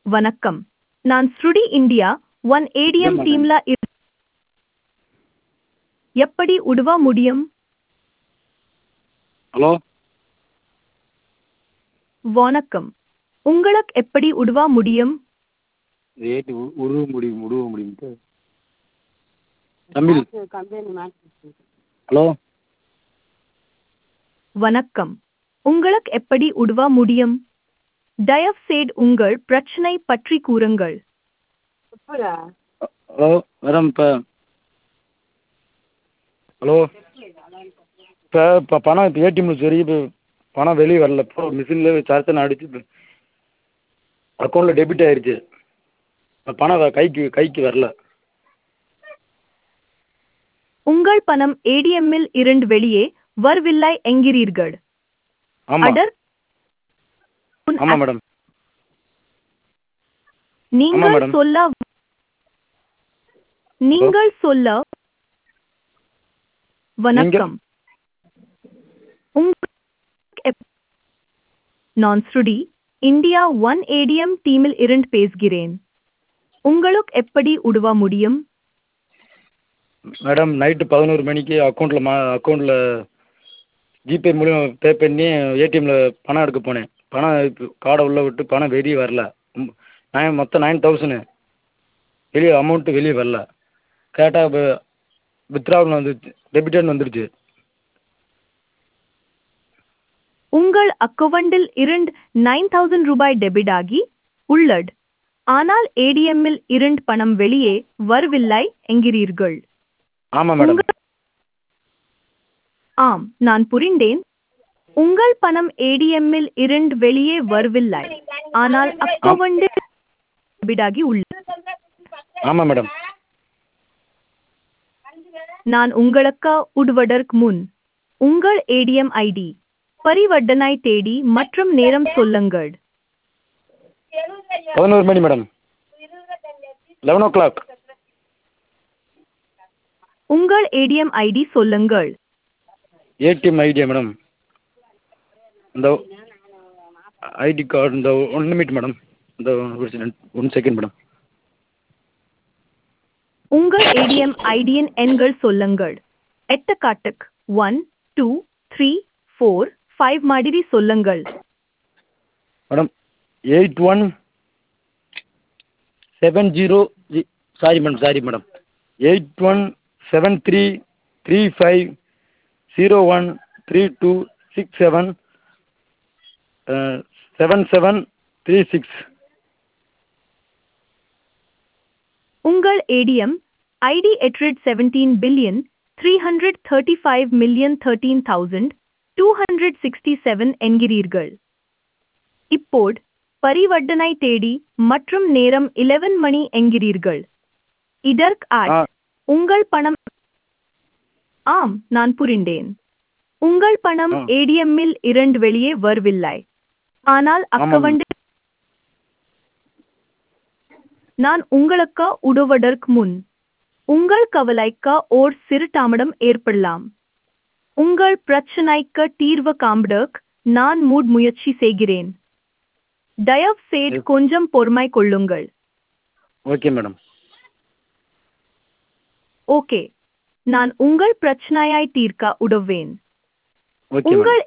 வணக்கம் நான் ஸ்ருடி இந்தியா ஒன் ஏடிஎம் madam. டீம்ல இரு- எப்படி உதவ முடியும் ஹலோ வணக்கம் உங்களுக்கு எப்படி உதவ முடியும் ரேட்டு உருவ முடியும் உருவ முடியும்ட்டு தமிழ் ஹலோ வணக்கம் உங்களுக்கு எப்படி உதவ முடியும் தயவு செய்து உங்கள் பிரச்சனை பற்றி கூறுங்கள் ஹலோ மேடம் இப்போ ஹலோ இப்போ இப்போ பணம் இப்போ ஏடிஎம்ல சரி இப்போ பணம் வெளியே வரல இப்போ மிஷினில் சரத்தனை அடிச்சு இப்போ அக்கௌண்ட்டில் டெபிட் ஆயிருச்சு இப்போ பணம் வ- கைக்கு கைக்கு வரல உங்கள் பணம் ஏடிஎம்மில் இருந்து வெளியே வரவில்லை என்கிறீர்கள் ஆமாம் அடர் உன் ஆமாம் மேடம் நீங்கள் madam. சொல்ல நீங்கள் சொல்ல வணக்கம் உங்களுக்கு எப்- நான் ஸ்ருடி இந்தியா ஒன் ஏடிஎம் டீமில் இருந்து பேசுகிறேன் உங்களுக்கு எப்படி உதவ முடியும் மேடம் நைட்டு பதினோரு மணிக்கு அக்கௌண்ட்டில் மா அக்கௌண்ட்டில் ஜிபே மூலியம் பே பண்ணி ஏடிஎம்மில் பணம் எடுக்க போனேன் பணம் இப்போ கார்டை உள்ளே விட்டு பணம் வெளியே வரல ம், நைன் மொத்தம் நைன் தௌசண்ட் வெளியே அமௌண்ட்டு வெளியே வரல கேட்டால் இப்போ வித்ராவில் வந்துருச்சு டெபிட்டட்னு வந்துருச்சு உங்கள் அக்கவுண்டில் இருந்து நைன் தௌசண்ட் ரூபாய் டெபிட் ஆகி உள்ளது ஆனால் ஏடிஎம்மில் இருந்து பணம் வெளியே வரவில்லை என்கிறீர்கள் ஆமாம் மேடம் உங்கள்- ஆம் நான் புரிந்தேன் உங்கள் பணம் ஏடிஎம்மில் இருந்து வெளியே வரவில்லை ஆனால் அக்கவுண்டில் டெபிட் ஆகி உள்ளது ஆமாம் மேடம் நான் உங்களுக்கு உதவுவதற்கு முன் உங்கள் ஏடிஎம் ஐடி பரிவர்த்தனை தேதி மற்றும் நேரம் சொல்லுங்கள் பதினோரு மணி மேடம் லெவன் ஓ கிளாக் உங்கள் ஏடிஎம் ஐடி சொல்லுங்கள் ஏடிஎம் ஐடியா மேடம் இந்த ஐடி கார்டு இந்த ஒன் நிமிட் மேடம் இந்த ஒரு செகண்ட் ஒன் செகண்ட் மேடம் உங்கள் ஏடிஎம் ஐடியின் எண்கள் சொல்லுங்கள் எட்டக்காட்டுக்கு one two three four five மாதிரி சொல்லுங்கள் madam eight one seven zero sorry madam sorry madam eight one seven three three five zero one three two six seven seven seven three six உங்கள் ATM ID எட்ரட் seventeen billion three hundred thirty five million thirteen thousand two hundred sixty seven என்கிறீர்கள் இப்போது பரிவர்த்தனை தேதி மற்றும் நேரம் 11 மணி என்கிறீர்கள் இதற்கு ஆ add உங்கள் பணம் ஆம் நான் புரிந்தேன் உங்கள் பணம் ஆ ஏடிஎம்மில் இருந்து வெளியே வரவில்லை ஆனால் ஆமாம் அக்கவுண்டில் நான் உங்களுக்கு உதவுவதற்கு முன் உங்கள் கவலைக்கு ஓர் சிறு தாமதம் ஏற்படலாம் உங்கள் பிரச்சனைக்கு தீர்வு காண்பதற்கு நான் மூட் முயற்சி செய்கிறேன் தயவு செய்து கொஞ்சம் பொறுமை கொள்ளுங்கள் ஓகே மேடம் ஓகே நான் உங்கள் பிரச்சனையை தீர்க்க உதவுவேன் ஓகே மேடம் உங்கள்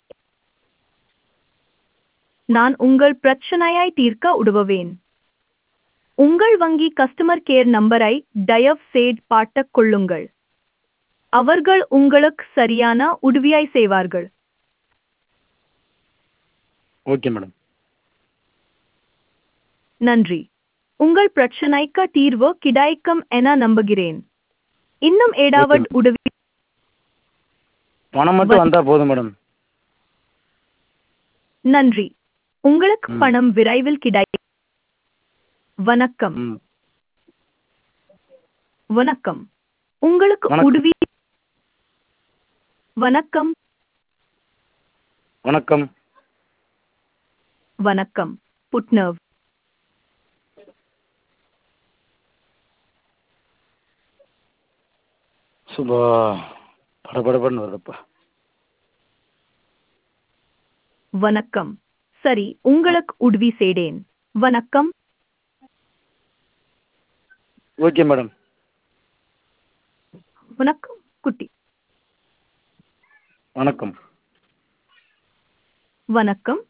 நான் உங்கள் பிரச்சனையை தீர்க்க உதவுவேன் உங்கள் வங்கி கஸ்டமர் கேர் நம்பரை தயவு செய்து பார்த்துக் கொள்ளுங்கள் அவர்கள் உங்களுக்கு சரியான உதவியை செய்வார்கள் ஓகே மேடம் நன்றி உங்கள் பிரச்சனைக்கு தீர்வு கிடைக்கும் என நம்புகிறேன் இன்னும் ஓகே ஏதாவது மேடம் உதவி பணம் மட்டும் வந்தால் போதும் மேடம் நன்றி உங்களுக்கு ம் பணம் விரைவில் கிடை வணக்கம் ம் வணக்கம் உங்களுக்கு வணக்கம் உதவி வணக்கம் வணக்கம் வணக்கம் புட்னவ் சுபா படபடபடன்னு வருதுப்பா வணக்கம் சரி உங்களுக்கு உதவி செய்தேன் வணக்கம் ஓகே மேடம் வணக்கம் குட்டி வணக்கம் வணக்கம்